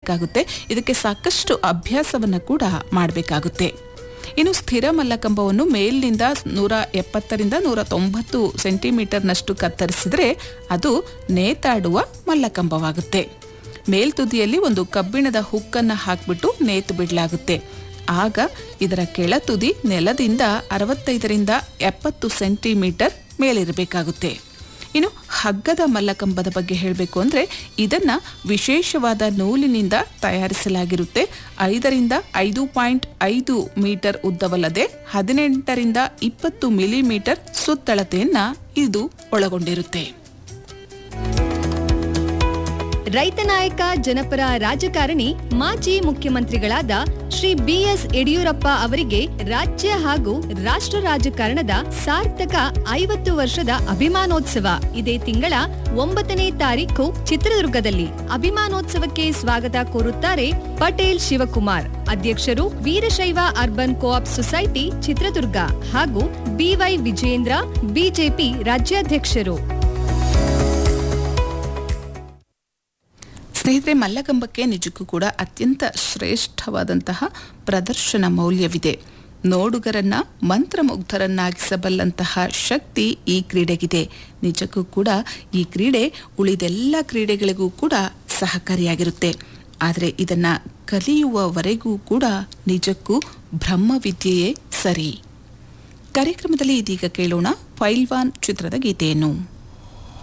ಕಲಿಬೇಕಾಗುತ್ತೆ ಇದಕ್ಕೆ ಸಾಕಷ್ಟು ಅಭ್ಯಾಸವನ್ನು ಕೂಡ ಮಾಡಬೇಕಾಗುತ್ತೆ ಇನ್ನು ಸ್ಥಿರ ಮಲ್ಲಕಂಬವನ್ನು ಮೇಲಿನಿಂದ ನೂರ ಎಪ್ಪತ್ತರಿಂದ ನೂರ ತೊಂಬತ್ತು ಸೆಂಟಿಮೀಟರ್ನಷ್ಟು ಕತ್ತರಿಸಿದರೆ ಅದು ನೇತಾಡುವ ಮಲ್ಲಕಂಬವಾಗುತ್ತೆ ಮೇಲ್ತುದಿಯಲ್ಲಿ ಒಂದು ಕಬ್ಬಿಣದ ಹುಕ್ಕನ್ನು ಹಾಕ್ಬಿಟ್ಟು ನೇತು ಬಿಡಲಾಗುತ್ತೆ ಆಗ ಇದರ ಕೆಳತುದಿ ನೆಲದಿಂದ ಅರವತ್ತೈದರಿಂದ ಎಪ್ಪತ್ತು ಸೆಂಟಿಮೀಟರ್ ಮೇಲಿರಬೇಕಾಗುತ್ತೆ ಇನ್ನು ಹಗ್ಗದ ಮಲ್ಲಕಂಬದ ಬಗ್ಗೆ ಹೇಳಬೇಕು ಅಂದರೆ ಇದನ್ನು ವಿಶೇಷವಾದ ನೂಲಿನಿಂದ ತಯಾರಿಸಲಾಗಿರುತ್ತೆ ಐದರಿಂದ ಐದು ಪಾಯಿಂಟ್ ಐದು ಮೀಟರ್ ಉದ್ದವಲ್ಲದೆ ಹದಿನೆಂಟರಿಂದ ಇಪ್ಪತ್ತು ಮಿಲಿಮೀಟರ್ ಸುತ್ತಳತೆಯನ್ನು ಇದು ಒಳಗೊಂಡಿರುತ್ತೆ ರೈತ ನಾಯಕ ಜನಪರ ರಾಜಕಾರಣಿ ಮಾಜಿ ಮುಖ್ಯಮಂತ್ರಿಗಳಾದ ಶ್ರೀ ಬಿಎಸ್ ಯಡಿಯೂರಪ್ಪ ಅವರಿಗೆ ರಾಜ್ಯ ಹಾಗೂ ರಾಷ್ಟ್ರ ರಾಜಕಾರಣದ ಸಾರ್ಥಕ ಐವತ್ತು ವರ್ಷದ ಅಭಿಮಾನೋತ್ಸವ ಇದೇ ತಿಂಗಳ ಒಂಬತ್ತನೇ ತಾರೀಕು ಚಿತ್ರದುರ್ಗದಲ್ಲಿ ಅಭಿಮಾನೋತ್ಸವಕ್ಕೆ ಸ್ವಾಗತ ಕೋರುತ್ತಾರೆ ಪಟೇಲ್ ಶಿವಕುಮಾರ್ ಅಧ್ಯಕ್ಷರು Veerashaiva urban co op society Chitradurga ಹಾಗೂ ಬಿವೈ ವಿಜೇಂದ್ರ ಬಿಜೆಪಿ ರಾಜ್ಯಾಧ್ಯಕ್ಷರು ಸ್ನೇಹಿತರೆ ಮಲ್ಲಕಂಬಕ್ಕೆ ನಿಜಕ್ಕೂ ಕೂಡ ಅತ್ಯಂತ ಶ್ರೇಷ್ಠವಾದಂತಹ ಪ್ರದರ್ಶನ ಮೌಲ್ಯವಿದೆ ನೋಡುಗರನ್ನ ಮಂತ್ರಮುಗ್ಧರನ್ನಾಗಿಸಬಲ್ಲಂತಹ ಶಕ್ತಿ ಈ ಕ್ರೀಡೆಗಿದೆ ನಿಜಕ್ಕೂ ಕೂಡ ಈ ಕ್ರೀಡೆ ಉಳಿದೆಲ್ಲ ಕ್ರೀಡೆಗಳಿಗೂ ಕೂಡ ಸಹಕಾರಿಯಾಗಿರುತ್ತೆ ಆದರೆ ಇದನ್ನ ಕಲಿಯುವವರೆಗೂ ಕೂಡ ನಿಜಕ್ಕೂ ಬ್ರಹ್ಮವಿದ್ಯೆಯೇ ಸರಿ ಕಾರ್ಯಕ್ರಮದಲ್ಲಿ ಇದೀಗ ಕೇಳೋಣ ಫೈಲ್ವಾನ್ ಚಿತ್ರದ ಗೀತೆಯನ್ನು